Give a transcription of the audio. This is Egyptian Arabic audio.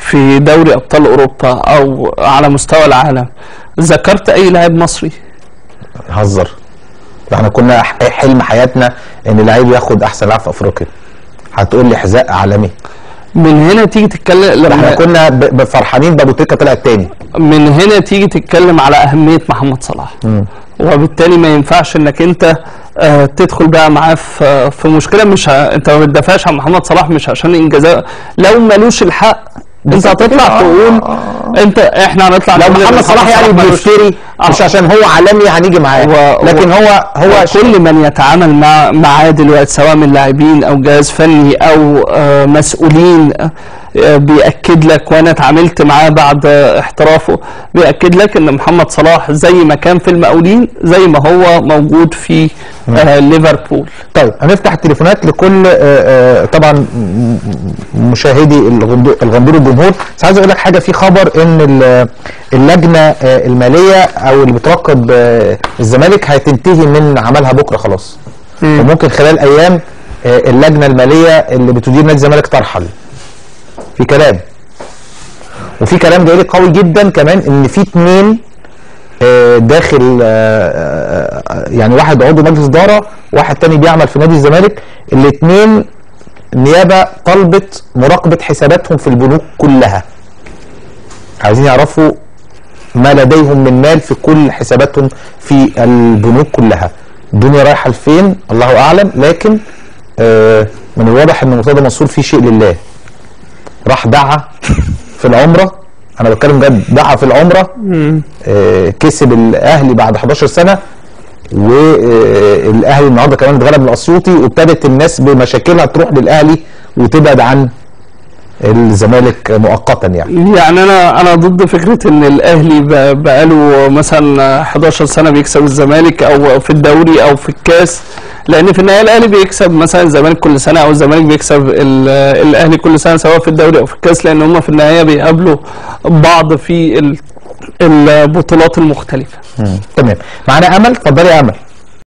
في دوري ابطال اوروبا او على مستوى العالم ذكرت اي لاعب مصري هزر ده احنا كنا ح- حلم حياتنا ان لعيب ياخد احسن لاعب في افريقيا هتقول لي حذاء عالمي من هنا تيجي تتكلم ده احنا لما كنا ب- ب- فرحانين بابو تريكه طلع التاني من هنا تيجي تتكلم على اهميه محمد صلاح وبالتالي ما ينفعش انك انت آه تدخل بقى معاه في في مشكله مش ه... انت ما بتدافعش عن محمد صلاح مش عشان انجازات لو مالوش الحق انت بالظبط هتطلع كده. تقول انت احنا هنطلع لو نقول إن محمد صلاح يعني مالوش- بيشتري مش آه. عشان هو عالمي هنيجي معاه و- لكن هو هو كل من يتعامل مع معاه دلوقتي سواء من لاعبين او جهاز فني او آه، مسؤولين آه، بيأكد لك وانا اتعاملت معاه بعد آه، احترافه بيأكد لك ان محمد صلاح زي ما كان في المقاولين زي ما هو موجود في آه، ليفربول طيب هنفتح التليفونات لكل آه، آه، طبعا م- م- مشاهدي الغندو- الغندور الجمهور بس عايز اقول لك حاجه في خبر ان ال- اللجنه آه، الماليه او اللي بتراقب آه، الزمالك هتنتهي من عملها بكره خلاص وممكن خلال ايام آه، اللجنه الماليه اللي بتدير نادي الزمالك ترحل في كلام وفي كلام جاي لي قوي جدا كمان ان في اتنين آه، داخل آه، آه، يعني واحد عضو مجلس اداره واحد تاني بيعمل في نادي الزمالك الاثنين نيابه طلبت مراقبه حساباتهم في البنوك كلها عايزين يعرفوا ما لديهم من مال في كل حساباتهم في البنوك كلها الدنيا رايحه لفين الله اعلم لكن آه، من الواضح ان مرتضى منصور في شيء لله راح دعا في العمره انا بتكلم جد دعا في العمره آه، كسب الاهلي بعد 11 سنه والاهلي النهارده كمان اتغلب من الاسيوطي وابتدت الناس بمشاكلها تروح للاهلي وتبعد عن الزمالك مؤقتا يعني يعني انا انا ضد فكره ان الاهلي ب- بقاله مثلا 11 سنه بيكسب الزمالك او في الدوري او في الكاس لان في النهايه الاهلي بيكسب مثلا الزمالك كل سنه او الزمالك بيكسب ال- الاهلي كل سنه سواء في الدوري او في الكاس لان هم في النهايه بيقابلوا بعض في ال- البطولات المختلفه تمام معانا امل اتفضلي يا امل